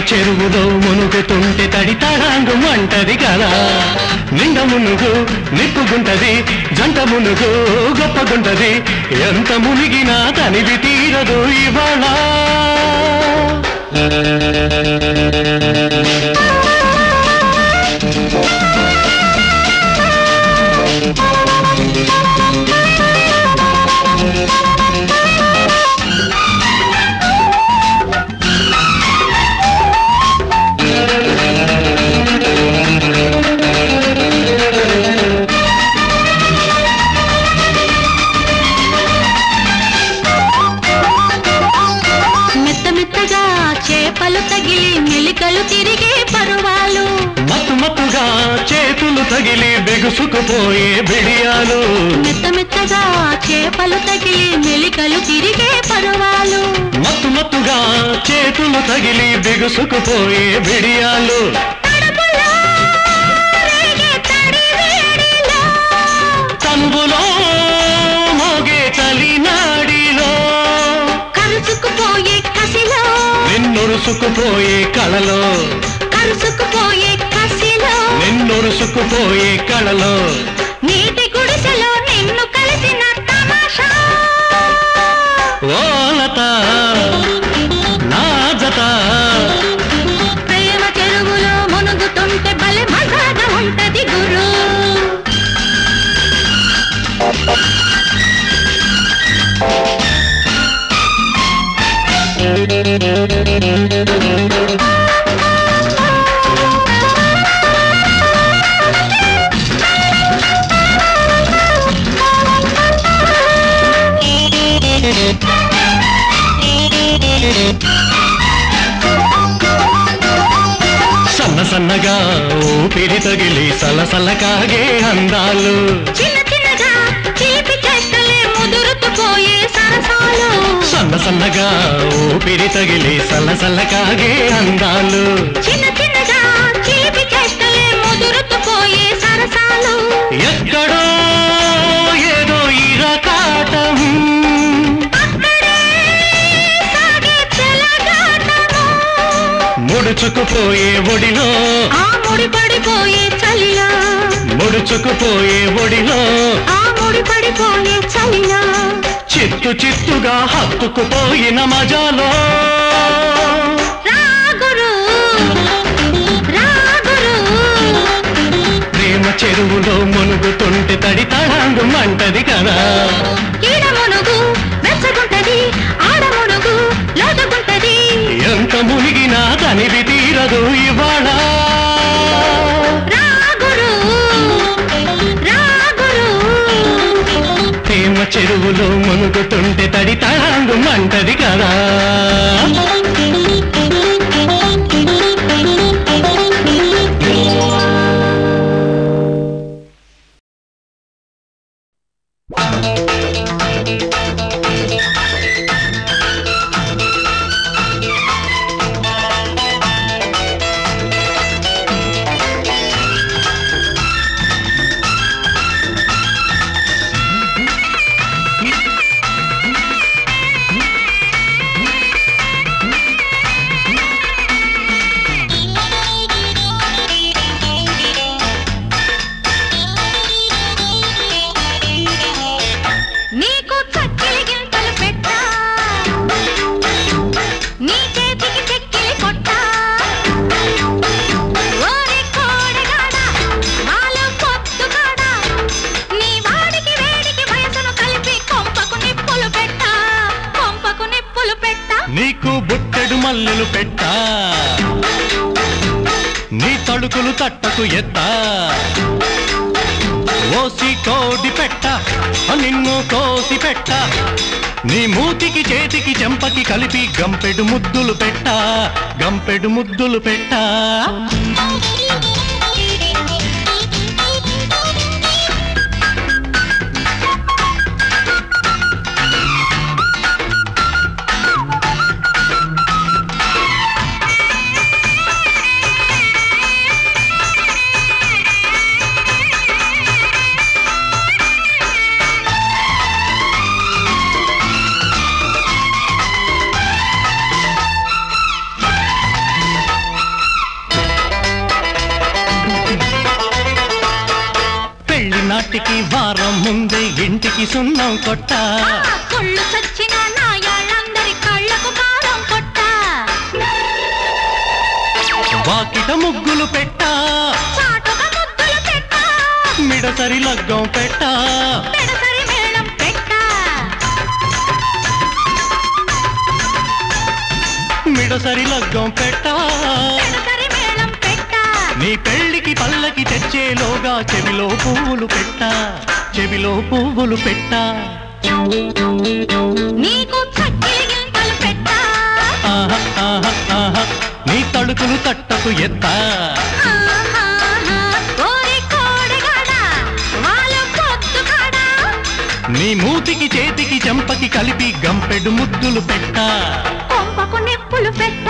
చెరువులో మునుగుతుంటే తడి తడాంగు అంటది కదా నిండ మునుగు నిప్పుగుంటది జంట మునుగు గొప్పగుంటది ఎంత మునిగినా తనివి తీరదు ఇవాళ మెత్త మెత్తగా చేపలు తగిలి మెలికలు తిరిగే పరువాలు మత్తు మత్తుగా చేతులు తగిలి బెగుసుకుపోయే బిడియాలు మెత్త మెత్తగా చేపలు తగిలి మెలికలు తిరిగే పరువాలు మత్తు మత్తుగా చేతులు తగిలి బిగుసుకుపోయే బిడియాలు తడుపులో రేగే తడి వేడిలో తనువులో మోగే చలినాడిలో కరుచుకుపోయే కసిలో నిన్నొరుసుకుపోయే కళలో కరుచుకుపోయే కసిలో నిన్నొరుసుకుపోయే కళలో నీటి గుడిసెలో నిన్ను కలిసిన తమాషా ఓలత నా జత ప్రేమ చెరువులో మునుగుతుంటే భలే మజాగా ఉంటది గురు సన్న సన్నగా ఊపిరి తగిలి సలసల కాగే అందాలు చిన్న చిన్నగా చిలిపి చేష్టలే ముదురుతూ పోయే సరసాలు సన్న సన్నగా ఊపిరి తగిలి సలసల కాగే అందాలు చిన్న చిన్నగా చిలిపి చేష్టలే ముదురుతూ పోయే సరసాలు ఎక్కడో ఏదో ఇరకాటం అక్కడే సాగే చెలగాటము ముడుచుకుపోయే ఒడిలో ఆ ముడి పడిపోయే చలిలో ముడుచుకుపోయే ఒడిలో ఆ ముడి పడిపోయే చలిలో చిత్తు చిత్తుగా హత్తుకుపోయిన మజాలో రాగురు రాగురు ప్రేమ చెరువులో మునుగుతుంటే తడి తడాంగు మంటది కదా ఈడ మునుగు వెచ్చగుంటది ఆడ మునుగు లోతుగుంటది ఎంత మునిగినా తనివి తీరదు ఇవాళ రాగురు రాగురు ప్రేమ చెరువులో మునుగుతుంటే తడి తడాంగు మంటది కదా నీకు చక్కిలి గింతలు పెట్టా నీ చేతికి చెక్కిలి కొట్టా ఓరి కోడగాడ వాళ్ళు పొత్తుగాడ నీ వాడికి వేడికి వయసును కలిపి కొంపకు నిప్పులు పెట్టా కొంపకు నిప్పులు పెట్టా నీకు బుట్టెడు మల్లెలు పెట్టా నీ తడుకులు తట్టకు ఎత్తా ఓసి కోడి పెట్ట నిన్ను కోసి పెట్ట నీ మూతికి చేతికి చెంపకి కలిపి గంపెడు ముద్దులు పెట్ట గంపెడు ముద్దులు పెట్టా ఇంటికి సున్నం కొట్ట ఆ కుళ్ళు చచ్చిన నాయాళ్ళందరి కళ్ళకు కారం కొట్ట వాకిట ముగ్గులు పెట్ట చాటుగా ముద్దులు పెట్ట మిడసరి లగ్గం పెట్ట పెడసరి మేళం పెట్ట మిడసరి లగ్గం పెట్ట పెడసరి మేళం పెట్ట నీ పెళ్లికి పల్లకి తెచ్చేలోగా చెవిలో పువ్వులు పెట్ట చెవిలో పువ్వులు పెట్ట నీకు చక్కిలి గింతలు పెట్ట ఆహా, ఆహా, ఆహా. నీ తడుకులు తట్టకు ఎత్త ఆహాహా. ఓరి కోడిగాడ, వాళ్ళ పొద్దుగాడ. నీ మూతికి చేతికి చెంపకి కలిపి గంపెడు ముద్దులు పెట్ట కొంపకు నిప్పులు పెట్ట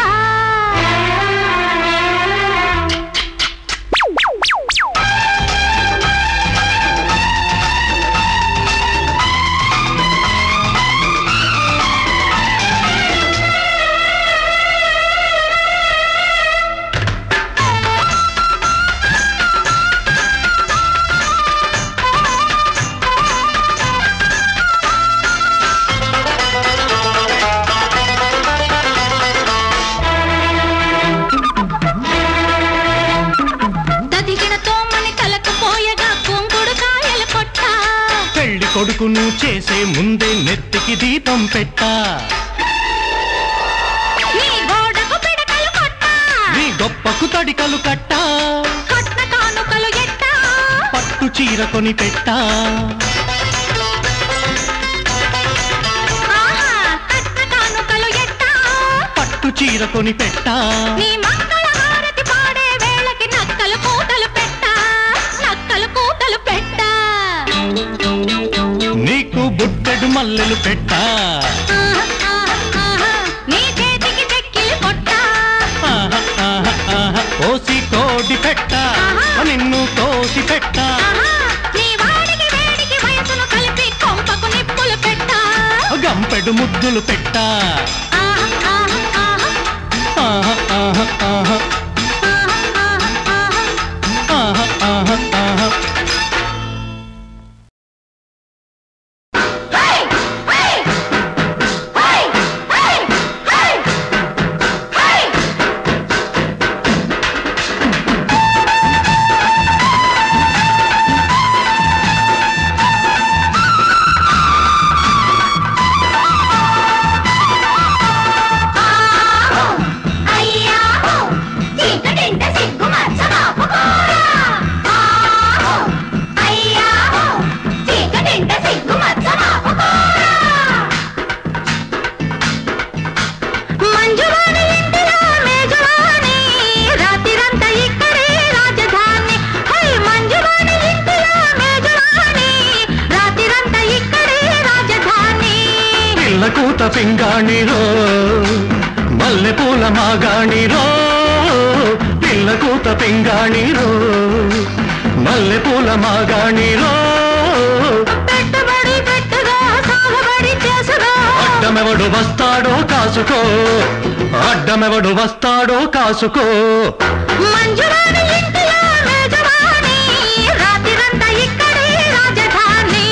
దదిగిన తోమని తలకు పోయగా కుంకుడు కాయలు కొట్ట పెళ్లి కొడుకును చేసే ముందే నెత్తికి దీపం పెట్ట నీ గోడకు పిడకలు కొట్ట నీ గొప్పకు తడికలు కట్ట కట్న కానుకలు ఎట్ట పట్టు చీర కొని పెట్ట ఆహా కట్న కానుకలు ఎట్ట పట్టు చీర కొని పెట్ట నీ మంగళ హారతి పాడే వేళకి నక్కలు కూతలు పెట్ట నక్కలు కూతలు పెట్ట నీకు బుట్టెడు మల్లెలు పెట్ట ఆహా, ఆహా, ఆహా. నీ చేతికి చెక్కిలి కొట్ట ఆహా, ఆహా, ఆహా. కోసి కోడి పెట్ట నిన్ను కోసి పెట్ట ఆహా, నీ వాడికి వేడికి వయసును కలిపి కొంపకు నిప్పులు పెట్ట గంపెడు ముద్దులు పెట్ట ఆహా, ఆహా, ఆహా, ఆహా, ఆహా, ఆహా. ఆహా, ఆహా, ఆహా. ఆహా, ఆహా, ఆహా. హై! హై! హై! హై! హై! హై! అయ్యాహో! చీకటింట సిగ్గు మచ్చ మాపుకోరా! ఆహో! అయ్యాహో! చీకటింట సిగ్గు మచ్చ మాపుకోరా! మంజువాణి ఇంటిలో మేజవాణి, రాత్రిరంతా ఇక్కడే రాజధాని. హై! మంజువాణి ఇంటిలో మేజవాణి, రాత్రిరంతా ఇక్కడే రాజధాని. పిల్ల కూత పింగాణిరో మల్లె పూల మాగాణిరో పిల్ల కూత పింగాణిరో మల్లె పూల మాగాణిరో పెట్టుబడి పెట్టుగా సాగుబడి చేసుగా అడ్డమెవడు వస్తాడో కాసుకో అడ్డమెవడు వస్తాడో కాసుకో మంజువాణి ఇంటిలో మేజవాణి రాత్రిరంతా ఇక్కడే రాజధాని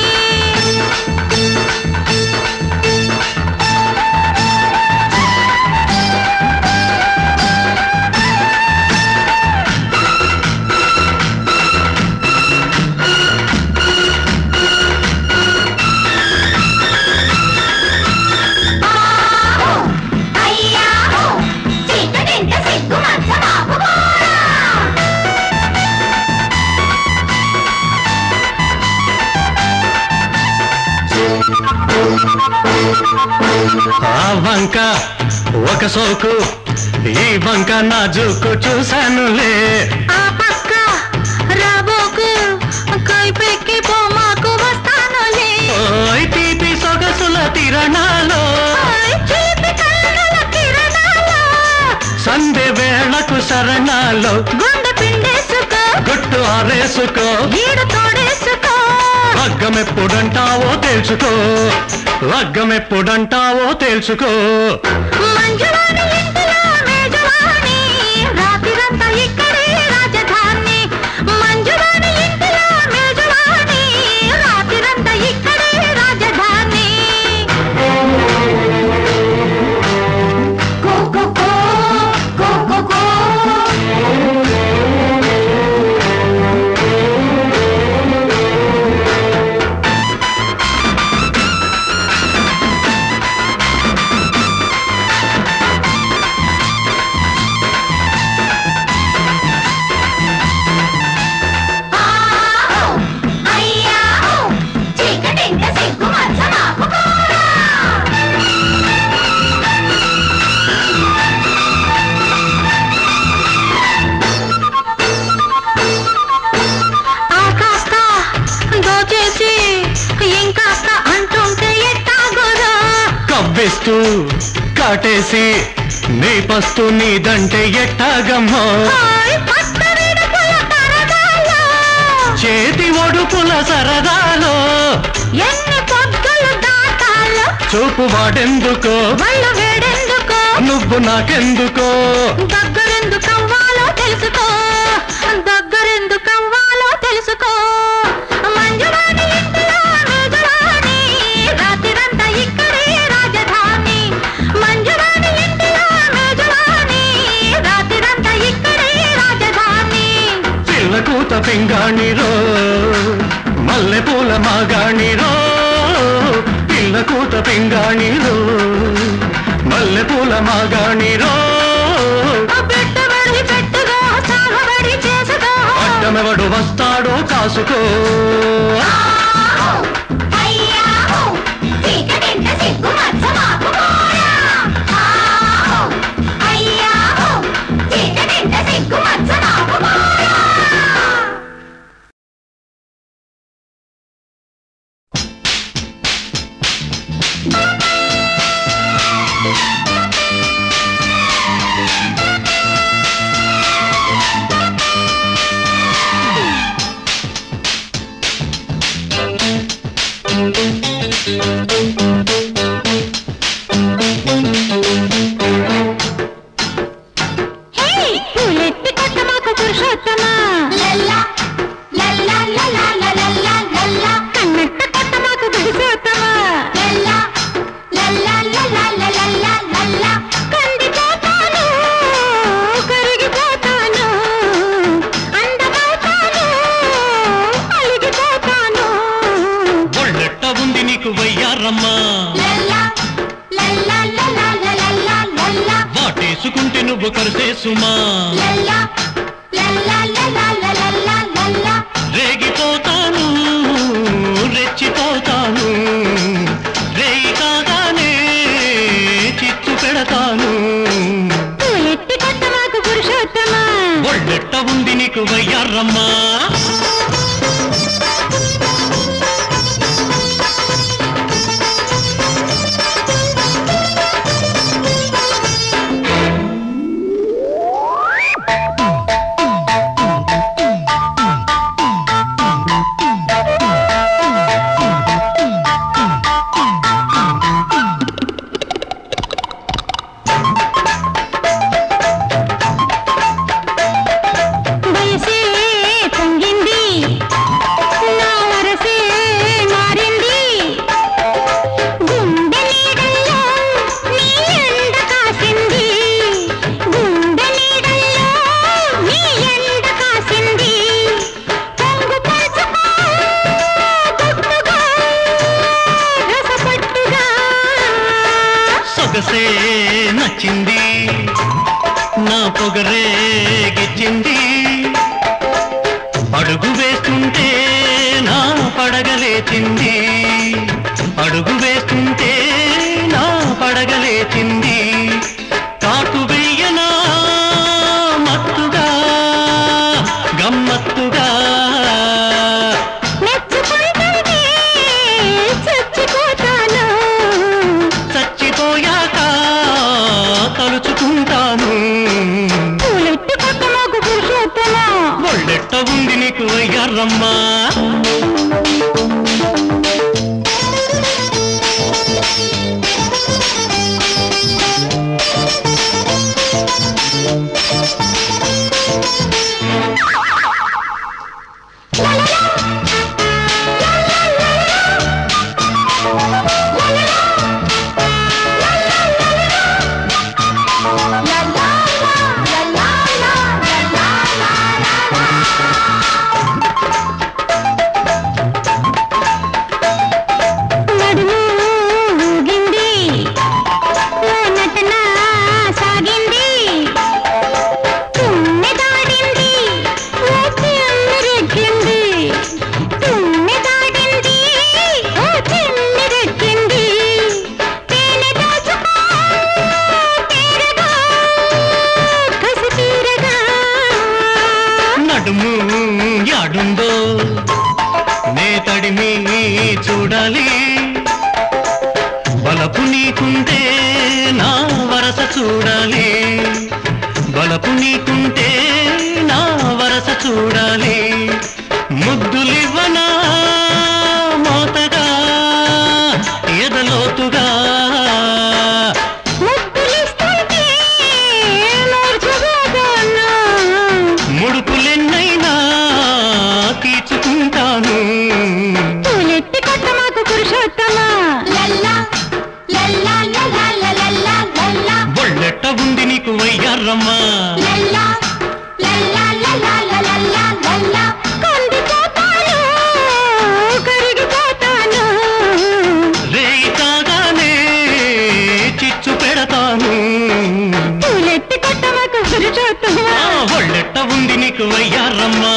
ఆహో! అయ్యాహో! చీకటింట సిగ్గు మచ్చ మాపుకోరా! ఆ వంక ఒక సోకు ఈ వంక నా జూకు చూశానులే ఆ పక్క రాబోకు కైపెక్కి పోమాకు వస్తానులే ఓయ్ తీపి సొగసుల తిరణాలో ఓయ్ చీపి కన్నుల కిరణాలు సంధ్య వేళకు శరణాలో గుండె పిండేసుకో గుట్టు ఆరేసుకో ఈడు తోడేసుకో లగ్గం ఎప్పుడంటావో తెలుసుకో లగ్గం ఎప్పుడంటావో తెలుసుకో మంజువాణి ఇంటిలో మేజవాణి రాత్రిరంతా ఇక్కడే రాజధాని మంజువాణి ఇంటిలో మేజవాణి రాత్రిరంతా ఇక్కడే నవ్వేస్తూ కాటేసి నీ పస్తు నీదంటే ఎట్టాగమ్మో హాయ్ పట్ట విడుపుల పరదాలో చేతి ఒడుపుల సరదాలో ఎన్ని పొద్దులు దాటాలో చూపు వాడెందుకో వల్ల వేడెందుకో నువ్వు నాకెందుకో దగ్గరెందుకు అవ్వాలో తెలుసుకో దగ్గరెందుకు అవ్వాలో తెలుసుకో మంజువాణి ఇంటిలో మేజువాణి రాత్రిరంతా ఇక్కడే రాజధాని మంజువాణి ఇంటిలో మేజువాణి రాత్రిరంతా ఇక్కడే రాజధాని పిల్ల కూత పింగాణిరో మల్లె పూల మాగాణిరో పిల్ల కూత పింగాణిరో మల్లె పూల మాగాణిరో ఆ పెట్టబడి పెట్టుగా సాగబడి చేసుకో అడ్డమెవడు వస్తాడో కాసుకో అయ్యాహో చీకటింట సిగ్గు మచ్చ మాపుకోరా ఆహో అయ్యాహో చీకటింట సిగ్గు మచ్చ మాపుకోరా హే పూలెత్తి కొట్ట మాకు పురుషోత్తమా లల్లా లల్లా లల్లా లల్లా లల్లా కన్నట్ట కొట్ట మాకు పురుషోత్తమా లల్లా లల్లా లల్లా లల్లా లల్లా కందిపోతాను కరిగిపోతాను అందమవుతాను అలిగిపోతాను ఒళ్ళెట్ట ఉంది నీకు వయ్యారమ్మా లల్లా లల్లా లల్లా లల్లా లల్లా వాటేసుకుంటే నువ్వు కరిసేసుమా లల్లా లల్లా లల్లా లల్లా లల్లా రేగిపోతాను రెచ్చిపోతాను రేయి కాగానే చిచ్చు పెడతాను పూలెత్తి కొట్ట మాకు పురుషోత్తమా ఒళ్ళెట్ట ఉంది నీకు వయ్యారమ్మా వయసే పొంగింది నా వరసే మారింది గుండె నీడల్లో నీ ఎండ కాసింది గుండె నీడల్లో నీ ఎండ కాసింది పొంగు పరుచుకో గుట్టుగా రసపట్టుగా సొగసే నచ్చింది నా పొగరే గిచ్చింది అడుగు వేస్తుంటే నా పడగలేచింది అడుగు వేస్తుంటే నా పడగలేచింది కాటు వెయ్యనా మత్తుగా గమ్మత్తుగా మెచ్చుకుంటుంటే చచ్చిపోతాను చచ్చిపోయాక తలుచుకుంటాను పూలెట్టు కొట్ట మాకు పురుషోత్తమా ఒళ్ళెట్ట ఉంది నీకు వయ్యారమ్మా వలపు నీకుంటే నా వరస చూడాలి వలపు నీకుంటే నా వరస చూడాలి ముద్దులివ్వనా మోతగా ఎదలోతుగా ముద్దులిస్తుంటే మూర్ఛపోతాను. ముడుపులెన్నైనా తీర్చుకుంటాను పూలెత్తి కొట్ట మాకు పురుషోత్తమా ఒళ్ళెట్ట ఉంది నీకు వయ్యారమ్మా కందిపోతాను కరిగిపోతాను రేయి కాగానే చిచ్చు పెడతాను పూలెత్తి కొట్ట మాకు పురుషోత్తమా ఆ ఒళ్ళెట్ట ఉంది నీకు వయ్యారమ్మా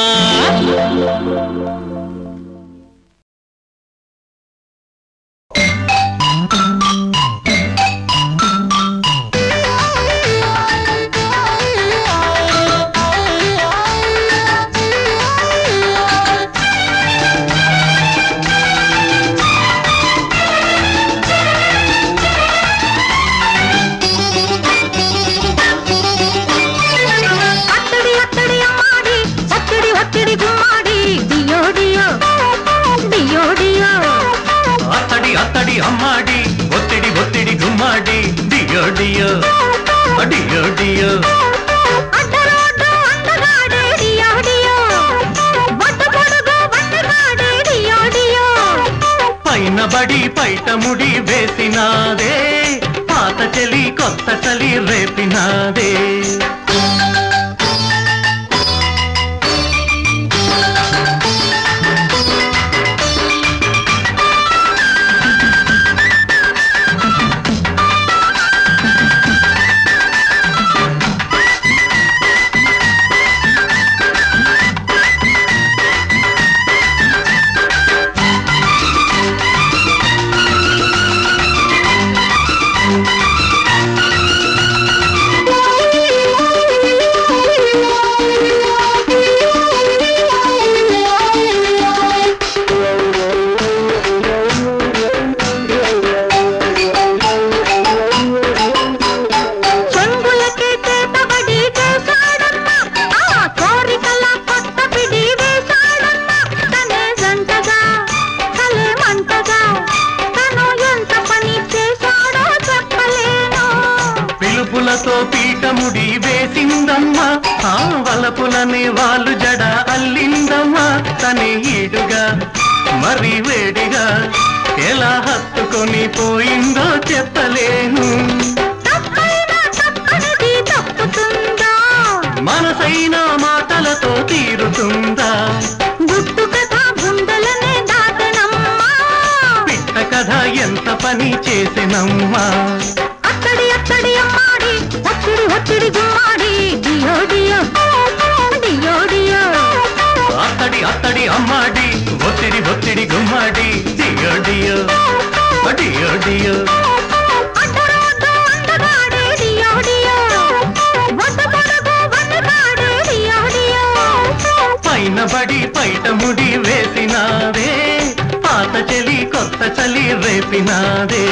అత్తడి అత్తడి అమ్మాడి ఒత్తిడి ఒత్తిడి గుమ్మాడి డియో డియో డియో డియో అత్తడి అత్తడి అమ్మాడి ఒత్తిడి ఒత్తిడి గుమ్మాడి డియో డియో డియో డియో అడ్డరోడ్డు అందగాడే డియో డియో బొట్టు పొడుగు బట్టగాడే డియో డియో పైన బడి పైట ముడి వేసినాదే పాత చలి కొత్త చలి రేపినాదే చెంగులకి చేతబడి చేశాడమ్మా ఆ కోరికల కొత్త పిడి వేశాడమ్మా తనే జంటగా కలే మంటగా తను ఎంత పని చేశాడో చెప్పలేను పిలుపులతో పీఠముడి వేసిందమ్మా ఆ వలపులనే వాళ్ళు జడ అల్లిందమ్మా తనే ఈడుగా మరి వేడిగా ఎలా హత్తుకొని పోయిందో చెప్పలేను తప్పైనా తప్పనిది తప్పుతుందా మనసైన మాటలతో తీరుతుందా గుట్టు కథ గుండెలనే దాటనమ్మా పిట్ట కథ ఎంత పని చేసినమ్మా అత్తడి అత్తడి అమ్మాడి ఒత్తిడి ఒత్తిడి గుమ్మాడి డియో డియో డియో డియో అత్తడి అత్తడి అమ్మాడి ఒత్తిడి ఒత్తిడి గుమ్మాడి డియో డియో డియో డియో అడ్డరోడ్డు అందగాడే డియో డియో బొట్టు పొడుగు బట్టగాడే డియో డియో పైన బడి పైట ముడి వేసినాదే పాత చలి కొత్త చలి రేపినాదే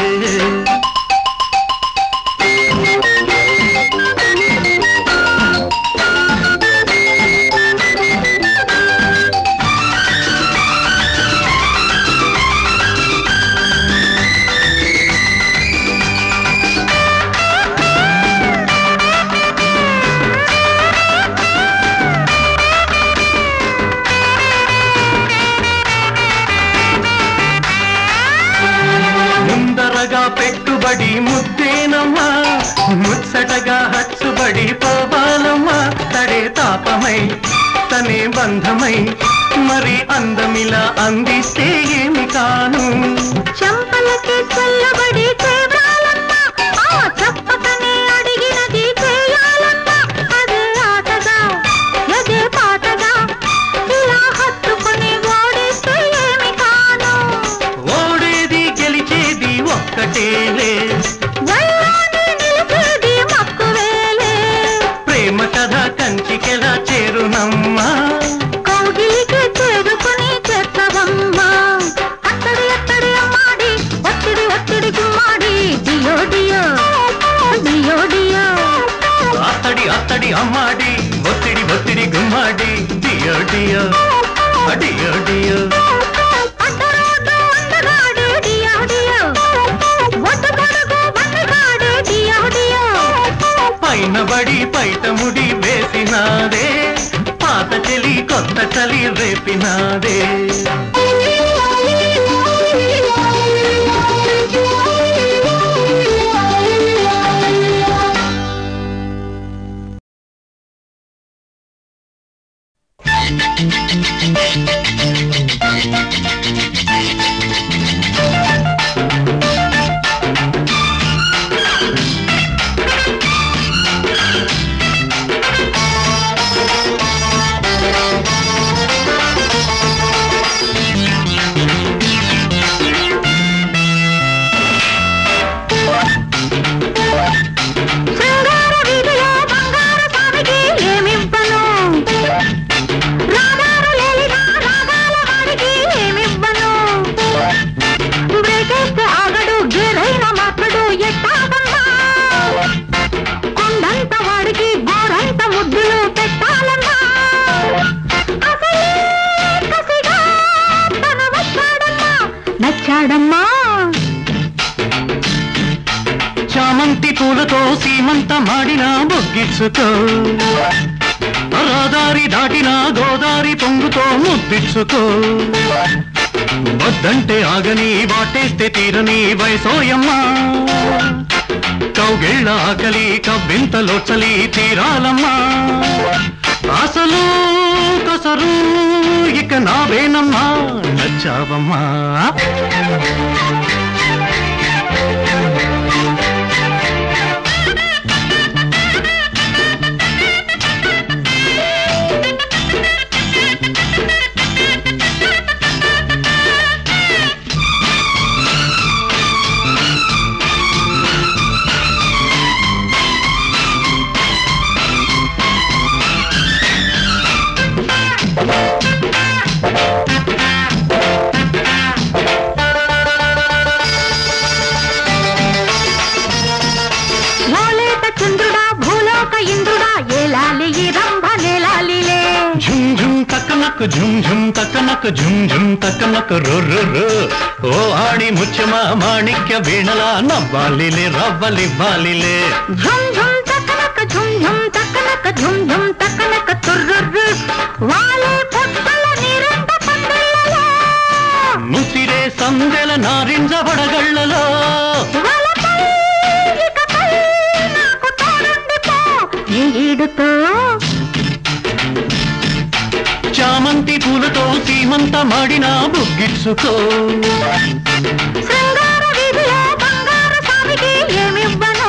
ముందరగా పెట్టుబడి ముద్దేనమ్మా ముచ్చటగా హచ్చుబడి పోవాలమ్మా తడే తాపమై తనే బంధమై మరి అందమిలా అందిస్తే ఏమి కాను చెంపలకి చల్లబడి చేరాలమ్మా ఆ చెప్పకనే అడిగినది చేయాలమ్మా అదే ఆటగా ఎదే పాటగా ఇలా హత్తుకుని ఓడిస్తే ఏమి కాను ఓడేది గెలిచేది ఒక్కటేలే వల్లాని నిలిపేది మక్కువేలే ప్రేమ కథ కంచికెలా చేరునమ్మా కౌగిలికి చేరుకుని చేర్చవమ్మా అత్తడి అత్తడి అమ్మాడి ఒత్తిడి ఒత్తిడి గుమ్మాడి అమ్మాడి అమ్మాడి ఒత్తిడి ఒత్తిడి గుమ్మాడి డియో డియో డియో డియో అడ్డరోడ్డు అందగాడు డియో డియో. ఒడ్డు పొడుగు వన్నగాడు డియో డియో. పైన బడి పైట ముడి వేసినాదే పాత చెలి కొత్త చలి రేపినాదే శృంగార వీధిలో బంగారు స్వామికి ఏమివ్వను? రాగాలు లేలిన రాగాల వాడికి ఏమివ్వను? బ్రేకేస్తే ఆగడు గేరైన మాట్లాడు ఎట్టాగమ్మా కొండంత వాడికి గోరంత ముద్దులు పెట్టాలమ్మా అసలే కసిగా తను వచ్చాడమ్మా నచ్చాడమ్మా చామంతి పూలతో సీమంత మాడిన బొగ్గిచ్చుకో రహదారి దాటిన గోదారి పొంగుతో ముద్దిచ్చుకో వద్దంటే ఆగని వాటేస్తే తీరని వయసోయమ్మా కౌగిళ్ళ ఆకలి కవ్వింతలో చలి తీరాలమ్మా అసలు కసరు ఇక నావేనమ్మా నచ్చావమ్మా ఓలేట చంద్రుడా భూలోక ఇంద్రుడా ఏలాలి ఈ రంభ నేలాలిలే ఝుమ్ ఝుమ్ తక్కనక్ ఝుమ్ ఝుమ్ తక్కనక్ ఝుమ్ ఝుమ్ తక్కనక్ రో రో రో ఓ ఆడి ముత్యమ మాణిక్య వీణల నవ్వాలిలే రవ్వలివ్వాలిలే ఝుమ్ ఝుమ్ తక్కనక ఝుమ్ ఝుమ్ తక్కనక ఝుమ్ ఝుమ్ తక్కనక తుర్రుర్రు వాలే పొట్టల నీరంత పందిళ్ళలో ముసిరే సందెల నారింజ వడగళ్ళలో వలపై ఇకపై నాకు తోడుండిపో ఈ ఈడుతో చామంతి పూలతో సీమంత మాడిన బుగ్గిచ్చుకో శృంగార వీధిలో బంగారు స్వామికి ఏమివ్వను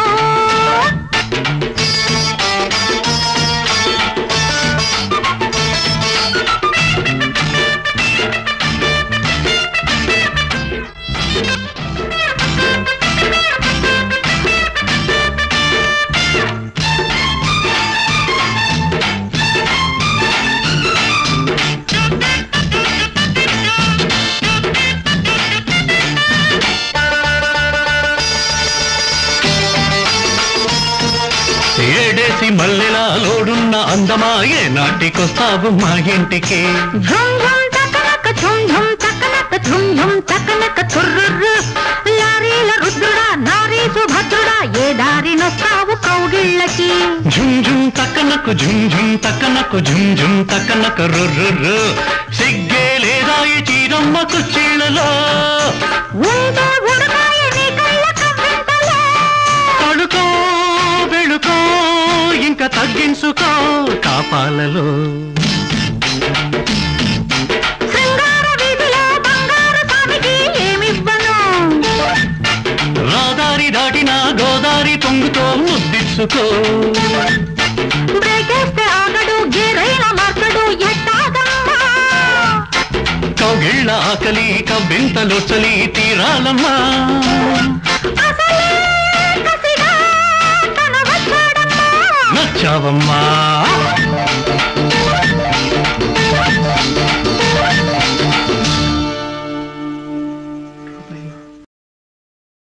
ఏడేసి మల్లెలా లోడున్న అందమా ఏ నాటికొస్తావు మా ఇంటికి ఝుమ్ ఝుమ్ తకనక ఝుమ్ ఝుమ్ తకనక ఝుమ్ ఝుమ్ తకనక తుర్రుర్రు లారీల రుద్రుడా నారీ సుభద్రుడా ఏ దారినొస్తావు కౌగిళ్ళకి ఝుమ్ ఝుమ్ తక్కనకు ఝుమ్ ఝుమ్ తక్కనకు ఝుమ్ ఝుమ్ తక్కనక రుర్రు సిగ్గే లేదా ఈ చీరమ్మ కుచ్చీళ్ళలో ఉంటే ఉడకాయ నీ కళ్ళ కవ్వింతలే తడుకో వెళుకో ఇంకా తగ్గించుకో కాపాలలో శృంగార వీధిలో బంగారు స్వామికి ఏమివ్వను రాదారి దాటిన గోదారి పొంగుతో ముద్దిచ్చుకో బ్రేకేస్తే ఆగడు గేరైన మార్చడు ఎట్టాగమ్మా కౌగిళ్ళ ఆకలి కవ్వింతలో చలి తీరాలమ్మా అసలే కసిగా తన వచ్చాడమ్మా నచ్చావమ్మా